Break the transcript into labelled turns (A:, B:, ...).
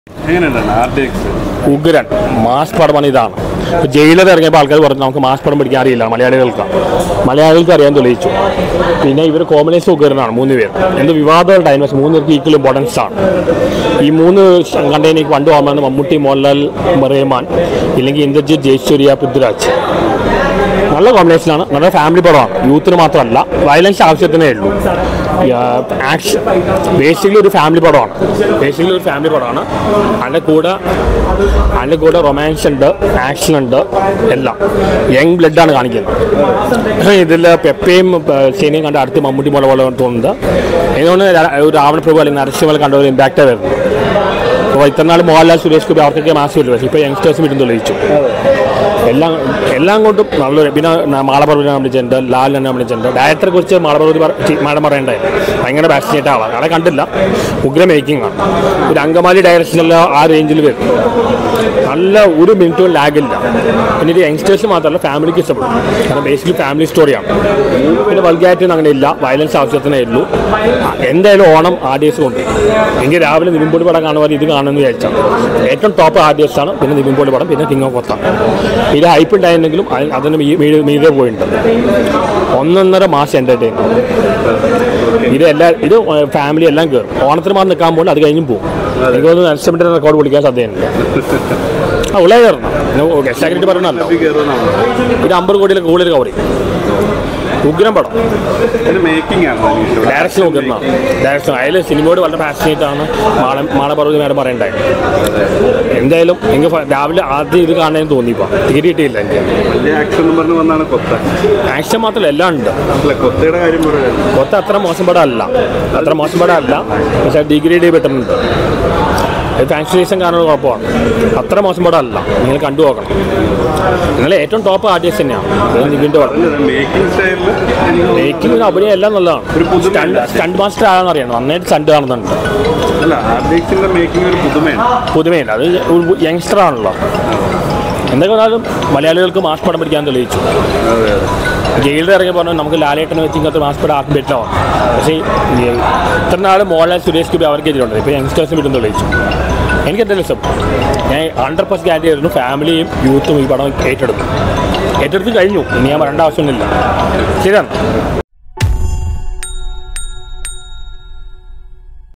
A: എങ്ങനെയുണ്ടാണ് R D X
B: ഉഗ്രൻ mass പടമാണ് ഇതാണ് ഇപ്പോൾ ജയിലർ ഇറങ്ങിയപ്പോൾ ആൾക്കാർ പറഞ്ഞു നമുക്ക് മാസ് പടം പിടിക്കാൻ അറിയില്ല മലയാളികൾക്ക് മലയാളികൾക്ക് അറിയാൻ തെളിയിച്ചു പിന്നെ ഇവർ കോമ്പിനേഷൻ ഉഗ്രനാണ് മൂന്ന് പേർ എന്ത് വിവാദം ഡൈനോസ് മൂന്ന് പേർക്ക് ഈക്വൽ ഇമ്പോർട്ടൻസ് ആണ് ഈ മൂന്ന് കണ്ടതിന് എനിക്ക് പണ്ട് ഓർമ്മ മമ്മൂട്ടി മോഹൻലാൽ റഹ്മാൻ ഇല്ലെങ്കിൽ ഇന്ദ്രജിത്ത് ജയസൂര്യ പൃഥ്വിരാജ് നല്ല കോമ്പിനേഷനാണ് നല്ല ഫാമിലി പടമാണ് യൂത്തിന് മാത്രമല്ല വയലൻസ് ആവശ്യത്തിനേ ഉള്ളൂ ആക്ഷൻ ബേസിക്കലി ഒരു ഫാമിലി പടമാണ് ബേസിക്കലി ഒരു ഫാമിലി പടമാണ് അതിൻ്റെ കൂടെ അതിൻ്റെ കൂടെ റൊമാൻസ് ഉണ്ട് ആക്ഷൻ ഉണ്ട് എല്ലാം യങ് ബ്ലഡാണ് കാണിക്കുന്നത് ഇതിൽ പെപ്പയും സീനയും കണ്ട് അടുത്ത് മമ്മൂട്ടി പോലെ പോലെ തോന്നുന്നത് അതുകൊണ്ട് ഒരു രാവണപ്രഭു അല്ലെങ്കിൽ നരസിംഹ കണ്ട ഒരു ഇമ്പാക്റ്റാണ് വരുന്നത് അപ്പോൾ ഇത്ര നാൾ മോഹൻലാൽ സുരേഷ് ഗോപി അവർക്കൊക്കെ മാസ് വരും പക്ഷേ ഇപ്പോൾ യങ്സ്റ്റേഴ്സ് വീട്ടിൽ തെളിയിച്ചു എല്ലാം എല്ലാം കൊണ്ടും നല്ലൊരു പിന്നെ മാളപർവ്വതിനെ വിളിച്ചിട്ടുണ്ട് ലാലിനെ വിളിച്ചിട്ടുണ്ട് ഡയറക്ടറെ കുറിച്ച് മാളപർവ്വതി മാഡം പറയണ്ടായിരുന്നു ഭയങ്കര പാഷനേറ്റ് ആളാണ് ആളെ കണ്ടില്ല ഉഗ്ര മേക്കിംഗ് ആണ് ഒരു അങ്കമാലി ഡയറക്ഷനിൽ ആ റേഞ്ചിൽ വരും നല്ല ഒരു മിനിറ്റും ലാഗില്ല പിന്നെ ഇത് യങ്സ്റ്റേഴ്സ് മാത്രമല്ല ഫാമിലിക്ക് ഇഷ്ടപ്പെടും കാരണം ബേസിക്കലി ഫാമിലി സ്റ്റോറിയാണ് പിന്നെ വൾഗാരിറ്റി അങ്ങനെ ഇല്ല വയലൻസ് ആവശ്യത്തിനേ ഉള്ളൂ ആ, എന്തായാലും ഓണം ആഡിയസ് കൊണ്ട് എനിക്ക് രാവിലെ നിവിൻപോളി പടം കാണുമ്പോൾ ഇത് കാണുമെന്ന് വിചാരിച്ചാൽ ഏറ്റവും ടോപ്പ് ആഡിയസ് ആണ് പിന്നെ നിവിൻപോളി പടം പിന്നെ കിങ് ഓഫ് കൊത്താണ് ഇത് ഹൈപ്പ് ഉണ്ടായിരുന്നെങ്കിലും അതി- അതിന് മീ- മീ- മീതെ പോയിട്ടുണ്ട് ഒന്നൊന്നര മാസം എൻ്റർടൈൻമെൻറ്റ് ഇത് എല്ലാ ഇത് ഫാമിലി എല്ലാം കയറും ഓണത്തിന് മാത്രം നിൽക്കാൻ പോകുമ്പോൾ അത് കഴിഞ്ഞും പോകും എനിക്ക് തോന്നുന്നു നരസിംഹൻ്റെ റെക്കോർഡ് വിളിക്കാൻ സാധ്യതയുണ്ട് ആ ഉള്ള കയറണം ഗസ്റ്റ് ആക്ടിവിറ്റി പറയണമല്ലോ
A: കയറുന്നതാണ്
B: ഇത് അമ്പത് കോടിയിൽ കൂടുതൽ കവർ ചെയ്യും ഉഗ്രം പടം
A: ഇത് മേക്കിംഗ് ആണ് എനിക്ക് ഇഷ്ടപ്പെട്ടത്.
B: ഡയറക്ഷൻ നോക്കുന്ന ഡയറക്ഷൻ അതിൽ സിനിമയോട് വളരെ പാഷനേറ്റ് ആണ് മാള മാളപർവ്വതി മാഡം പറയണ്ടായി എന്തായാലും എനിക്ക് ഫ- രാവിലെ ആദ്യം ഇത് കാണാൻ തോന്നിപ്പോ ടിക്കറ്റ് കിട്ടിയില്ല എനിക്ക്
A: വലിയ ആക്ഷൻ എന്ന് പറഞ്ഞ് വന്നാണ് കൊത്ത
B: ആക്ഷൻ മാത്രമല്ല എല്ലാം ഉണ്ട്
A: അല്ല കൊത്തയുടെ കാര്യം പറയാം
B: കൊത്ത അത്ര മോശം പടം അല്ല അത്ര മോശം പടം അല്ല പക്ഷേ ഡിഗ്രേഡ് ചെയ്യപ്പെട്ടിട്ടുണ്ട് ഇത് ട്രാൻസ്ലേഷൻ കാരണം കുഴപ്പമാണ് അത്ര മോശം പടം അല്ല നിങ്ങൾ കണ്ടു നോക്കണം നിങ്ങൾ ഏറ്റവും ടോപ്പ് ആർട്ടിസ്റ്റ് തന്നെയാണ് ഇത് നിവിൻ്റെ പടം
A: മേക്കിംഗ് സ്റ്റൈലിൽ
B: മേക്കിംഗ് അഭിനയം എല്ലാം നല്ലതാണ്
A: ഒരു പുതുമ
B: സ്റ്റണ്ട് സ്റ്റണ്ട് മാസ്റ്റർ ആണെന്ന് അറിയണം നന്നായിട്ട് സ്റ്റണ്ട് കാണുന്നുണ്ട്
A: അല്ല ആർ ഡി എക്സിന്റെ മേക്കിംഗ് ഒരു പുതുമയാണ്
B: പുതുമയില്ല അത് യങ്സ്റ്റർ ആണല്ലോ എന്തൊക്കെ വന്നാലും മലയാളികൾക്ക് മാസ് പടം പിടിക്കാൻ തെളിയിച്ചു
A: അതെ അതെ
B: ജയിലിൽ ഇറങ്ങി പറഞ്ഞു നമുക്ക് ലാലേട്ടനെ വെച്ച് ഇങ്ങനത്തെ മാസ് പടം ആർക്കും പറ്റില്ല പക്ഷേ ഈ ഇത്ര നാൾ മോഹൻലാൽ സുരേഷ് ഗോപി അവർക്കെതിരുണ്ട് ഇപ്പോൾ യങ്സ്റ്റേഴ്സിന് വിടും തെളിയിച്ചു എനിക്ക് എന്തായാലും ഇഷ്ടം ഞാൻ ഹൺഡ്രഡ് പെർസെൻറ്റ് ഗ്യാരണ്ടി ആയിരുന്നു ഫാമിലിയും യൂത്തും ഈ പടം ഏറ്റെടുത്തു ഏറ്റെടുത്ത് കഴിഞ്ഞു ഇനി ഞാൻ പറയേണ്ട ആവശ്യമൊന്നുമില്ല ശരിയാണ്